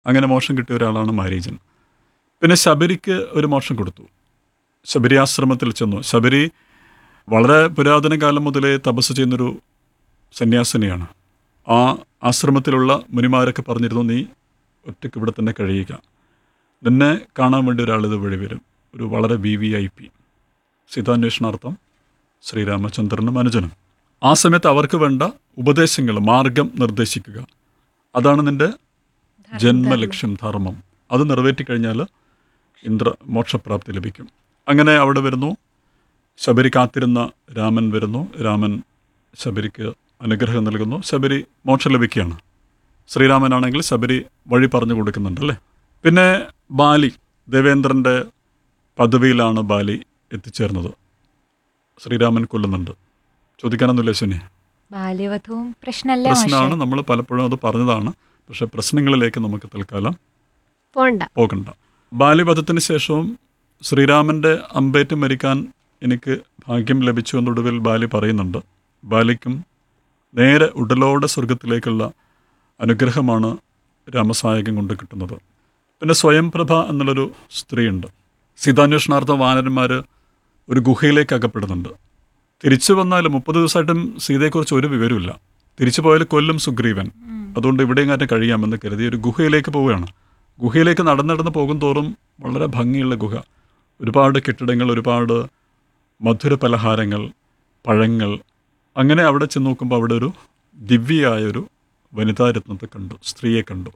അങ്ങനെ മോക്ഷം കിട്ടിയ ഒരാളാണ് മാരീജൻ പിന്നെ ശബരിക്ക് ഒരു മോക്ഷം കൊടുത്തു ശബരി ആശ്രമത്തിൽ ചെന്നു ശബരി വളരെ പുരാതന കാലം മുതലേ തപസ് ചെയ്യുന്നൊരു സന്യാസിനിയാണ് ആ ആശ്രമത്തിലുള്ള മുനിമാരൊക്കെ പറഞ്ഞിരുന്നു നീ ഒറ്റയ്ക്ക് ഇവിടെ തന്നെ കഴിയുക നിന്നെ കാണാൻ വേണ്ടി ഒരാൾ ഇത് വഴി വരും ഒരു വളരെ വി വി ഐ പി സീതാന്വേഷണാർത്ഥം ശ്രീരാമചന്ദ്രനും അനുജനും ആ സമയത്ത് അവർക്ക് വേണ്ട ഉപദേശങ്ങൾ മാർഗം നിർദ്ദേശിക്കുക അതാണ് നിന്റെ ജന്മലക്ഷ്യം ധർമ്മം അത് നിറവേറ്റി കഴിഞ്ഞാൽ ഇന്ദ്ര മോക്ഷപ്രാപ്തി ലഭിക്കും അങ്ങനെ അവിടെ വരുന്നു ശബരി കാത്തിരുന്ന രാമൻ വരുന്നു രാമൻ ശബരിക്ക് അനുഗ്രഹം നൽകുന്നു ശബരി മോക്ഷം ലഭിക്കുകയാണ് ശ്രീരാമനാണെങ്കിൽ ശബരി വഴി പറഞ്ഞു കൊടുക്കുന്നുണ്ട് അല്ലേ പിന്നെ ബാലി ദേവേന്ദ്രൻ്റെ പദവിയിലാണ് ബാലി എത്തിച്ചേർന്നത് ശ്രീരാമൻ കൊല്ലുന്നുണ്ട് ചോദിക്കാനൊന്നുമില്ല ശനി ബാല്യവധവും പ്രശ്നമല്ല മാഷേ പ്രശ്നമാണ് നമ്മൾ പലപ്പോഴും അത് പറഞ്ഞതാണ് പക്ഷെ പ്രശ്നങ്ങളിലേക്ക് നമുക്ക് തൽക്കാലം പോണ്ട പോകണ്ട ബാല്യവധത്തിന് ശേഷവും ശ്രീരാമൻ്റെ അമ്പേറ്റ് മരിക്കാൻ എനിക്ക് ഭാഗ്യം ലഭിച്ചു എന്നൊടുവിൽ ബാലി പറയുന്നുണ്ട് ബാലിക്കും നേരെ ഉടലോടെ സ്വർഗത്തിലേക്കുള്ള അനുഗ്രഹമാണ് രാമസായകം കൊണ്ട് കിട്ടുന്നത് പിന്നെ സ്വയംപ്രഭ എന്നുള്ളൊരു സ്ത്രീയുണ്ട് സീതാന്വേഷണാർത്ഥം വാനരന്മാർ ഒരു ഗുഹയിലേക്ക് അകപ്പെടുന്നുണ്ട് തിരിച്ചു വന്നാൽ മുപ്പത് ദിവസമായിട്ടും സീതയെക്കുറിച്ച് ഒരു വിവരമില്ല തിരിച്ചു പോയാൽ കൊല്ലും സുഗ്രീവൻ അതുകൊണ്ട് ഇവിടെയും കാര്യം കഴിയാമെന്ന് കരുതി ഒരു ഗുഹയിലേക്ക് പോവുകയാണ് ഗുഹയിലേക്ക് നടന്ന് നടന്ന് പോകും തോറും വളരെ ഭംഗിയുള്ള ഗുഹ ഒരുപാട് കെട്ടിടങ്ങൾ ഒരുപാട് മധുര പലഹാരങ്ങൾ പഴങ്ങൾ അങ്ങനെ അവിടെ ചെന്ന് നോക്കുമ്പോൾ അവിടെ ഒരു ദിവ്യയായൊരു വനിതാരത്നത്തെ കണ്ടു സ്ത്രീയെ കണ്ടു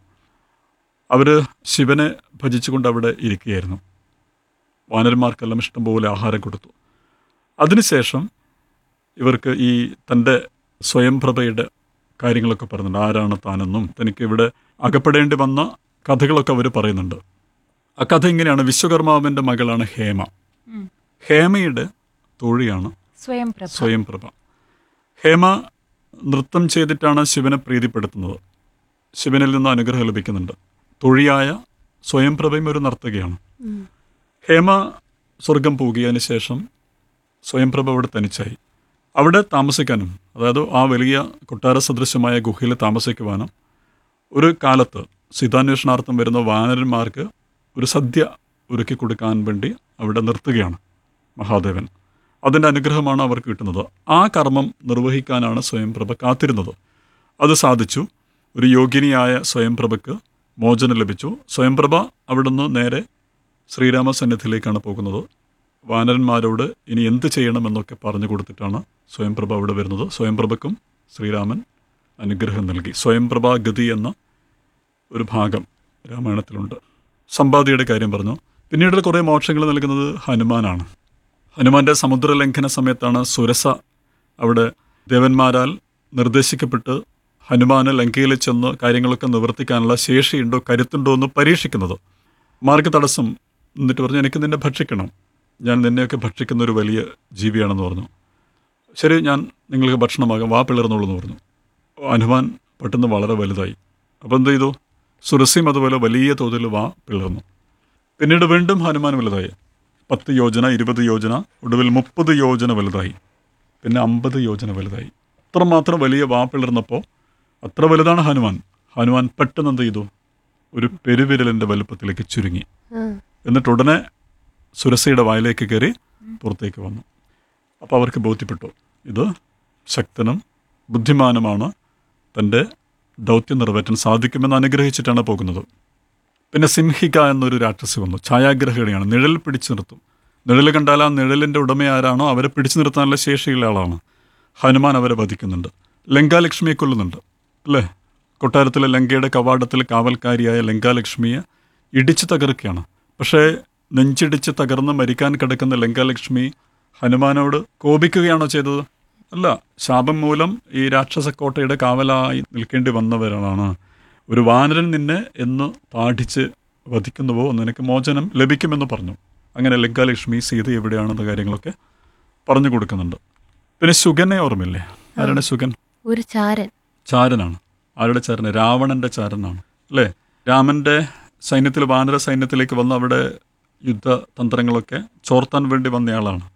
അവർ ശിവനെ ഭജിച്ചുകൊണ്ട് അവിടെ ഇരിക്കുകയായിരുന്നു വാനരന്മാർക്കെല്ലാം ഇഷ്ടംപോലെ ആഹാരം കൊടുത്തു അതിനുശേഷം ഇവർക്ക് ഈ തൻ്റെ സ്വയംപ്രഭയുടെ കാര്യങ്ങളൊക്കെ പറയുന്നുണ്ട് ആരാണ് താനെന്നും തനിക്ക് ഇവിടെ അകപ്പെടേണ്ടി വന്ന കഥകളൊക്കെ അവർ പറയുന്നുണ്ട് ആ കഥ ഇങ്ങനെയാണ് വിശ്വകർമാവിൻ്റെ മകളാണ് ഹേമ ഉം. ഹേമയുടെ തോഴിയാണ് സ്വയം പ്രഭ സ്വയംപ്രഭ ഹേമ നൃത്തം ചെയ്തിട്ടാണ് ശിവനെ പ്രീതിപ്പെടുത്തുന്നത് ശിവനിൽ നിന്ന് അനുഗ്രഹം ലഭിക്കുന്നുണ്ട് തൊഴിയായ സ്വയംപ്രഭയും ഒരു നർത്തകിയാണ് ഹേമ സ്വർഗം പോകിയതിന് ശേഷം സ്വയംപ്രഭ അവിടെ തനിച്ചായി അവിടെ താമസിക്കാനും അതായത് ആ വലിയ കൊട്ടാര സദൃശമായ ഗുഹയിൽ താമസിക്കുവാനും ഒരു കാലത്ത് സീതാന്വേഷണാർത്ഥം വരുന്ന വാനരന്മാർക്ക് ഒരു സദ്യ ഒരുക്കി കൊടുക്കാൻ വേണ്ടി അവിടെ നിർത്തുകയാണ് മഹാദേവൻ അതിൻ്റെ അനുഗ്രഹമാണ് അവർക്ക് കിട്ടുന്നത് ആ കർമ്മം നിർവഹിക്കാനാണ് സ്വയംപ്രഭ കാത്തിരുന്നത് അത് സാധിച്ചു ഒരു യോഗിനിയായ സ്വയംപ്രഭയ്ക്ക് മോചനം ലഭിച്ചു സ്വയംപ്രഭ അവിടുന്ന് നേരെ ശ്രീരാമ സന്നിധിയിലേക്കാണ് പോകുന്നത് വാനരന്മാരോട് ഇനി എന്ത് ചെയ്യണമെന്നൊക്കെ പറഞ്ഞു കൊടുത്തിട്ടാണ് സ്വയംപ്രഭ അവിടെ വരുന്നത് സ്വയംപ്രഭയ്ക്കും ശ്രീരാമൻ അനുഗ്രഹം നൽകി സ്വയംപ്രഭ ഗതി എന്ന ഒരു ഭാഗം രാമായണത്തിലുണ്ട് സമ്പാദിയുടെ കാര്യം പറഞ്ഞു പിന്നീട് കുറേ മോക്ഷങ്ങൾ നൽകുന്നത് ഹനുമാനാണ് ഹനുമാന്റെ സമുദ്രലംഘന സമയത്താണ് സുരസ അവിടെ ദേവന്മാരാൽ നിർദ്ദേശിക്കപ്പെട്ട് ഹനുമാന് ലങ്കയിൽ ചെന്ന് കാര്യങ്ങളൊക്കെ നിവർത്തിക്കാനുള്ള ശേഷിയുണ്ടോ കരുത്തുണ്ടോ എന്ന് പരീക്ഷിക്കുന്നത് മാർഗ തടസ്സം എന്നിട്ട് പറഞ്ഞു എനിക്ക് നിന്നെ ഭക്ഷിക്കണം ഞാൻ നിന്നെയൊക്കെ ഭക്ഷിക്കുന്ന ഒരു വലിയ ജീവിയാണെന്ന് പറഞ്ഞു ശരി ഞാൻ നിങ്ങൾക്ക് ഭക്ഷണമാകാം വാ പിളർന്നോളൂ എന്ന് പറഞ്ഞു ഹനുമാൻ പെട്ടെന്ന് വളരെ വലുതായി അപ്പോൾ എന്ത് ചെയ്തു സുരസിയും അതുപോലെ വലിയ തോതിൽ വാ പിളർന്നു പിന്നീട് വീണ്ടും ഹനുമാൻ വലുതായി പത്ത് യോജന ഇരുപത് യോജന ഒടുവിൽ മുപ്പത് യോജന വലുതായി പിന്നെ അമ്പത് യോജന വലുതായി അത്രമാത്രം വലിയ വാ പിളർന്നപ്പോൾ അത്ര വലുതാണ് ഹനുമാൻ ഹനുമാൻ പെട്ടെന്ന് എന്ത് ചെയ്തു ഒരു പെരുവിരലിൻ്റെ വലുപ്പത്തിലേക്ക് ചുരുങ്ങി എന്നിട്ട് ഉടനെ സുരസയുടെ വായിലേക്ക് കയറി പുറത്തേക്ക് വന്നു അപ്പോൾ അവർക്ക് ബോധ്യപ്പെട്ടു ഇത് ശക്തനും ബുദ്ധിമാനുമാണ് തൻ്റെ ദൗത്യം നിറവേറ്റാൻ സാധിക്കുമെന്ന് അനുഗ്രഹിച്ചിട്ടാണ് പോകുന്നത് പിന്നെ സിംഹിക എന്നൊരു രാക്ഷസി വന്നു ഛായാഗ്രഹിണിയാണ് നിഴൽ പിടിച്ചു നിർത്തും നിഴൽ കണ്ടാൽ ആ നിഴലിൻ്റെ ഉടമ ആരാണോ അവരെ പിടിച്ചു നിർത്താനുള്ള ശേഷിയുള്ള ആളാണ് ഹനുമാൻ അവരെ വധിക്കുന്നുണ്ട് ലങ്കാലക്ഷ്മിയെ കൊല്ലുന്നുണ്ട് അല്ലേ കൊട്ടാരത്തിലെ ലങ്കയുടെ കവാടത്തിൽ കാവൽക്കാരിയായ ലങ്കാലക്ഷ്മിയെ ഇടിച്ചു തകർക്കുകയാണ് പക്ഷേ നെഞ്ചിടിച്ച് തകർന്ന് മരിക്കാൻ കിടക്കുന്ന ലങ്കാലക്ഷ്മി ഹനുമാനോട് കോപിക്കുകയാണോ ചെയ്തത് അല്ല ശാപം മൂലം ഈ രാക്ഷസക്കോട്ടയുടെ കാവലായി നിൽക്കേണ്ടി വന്നവരാണ് ഒരു വാനരൻ നിന്നെ എന്ന് പാഠിച്ച് വധിക്കുന്നുവോ നിനക്ക് മോചനം ലഭിക്കുമെന്ന് പറഞ്ഞു അങ്ങനെ ലങ്കാലക്ഷ്മി സീത എവിടെയാണെന്ന കാര്യങ്ങളൊക്കെ പറഞ്ഞു കൊടുക്കുന്നുണ്ട് പിന്നെ ശുഗനെ ഓർമ്മയില്ലേ ആരാണ് ശുഗൻ ഒരു ചാരൻ ചാരനാണ് ആരുടെ ചാരന് രാവണന്റെ ചാരനാണ് അല്ലേ രാമന്റെ സൈന്യത്തിൽ വാനര സൈന്യത്തിലേക്ക് വന്ന് അവിടെ യുദ്ധതന്ത്രങ്ങളൊക്കെ ചോർത്താൻ വേണ്ടി വന്നയാളാണ്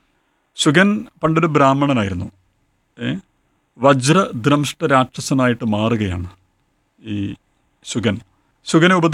ശുഗൻ പണ്ടൊരു ബ്രാഹ്മണനായിരുന്നു ഏ വജ്രദ്രംഷ്ട രാക്ഷസനായിട്ട് മാറുകയാണ് ഈ ശുഗൻ ശുഗനെ ഉപദ്ര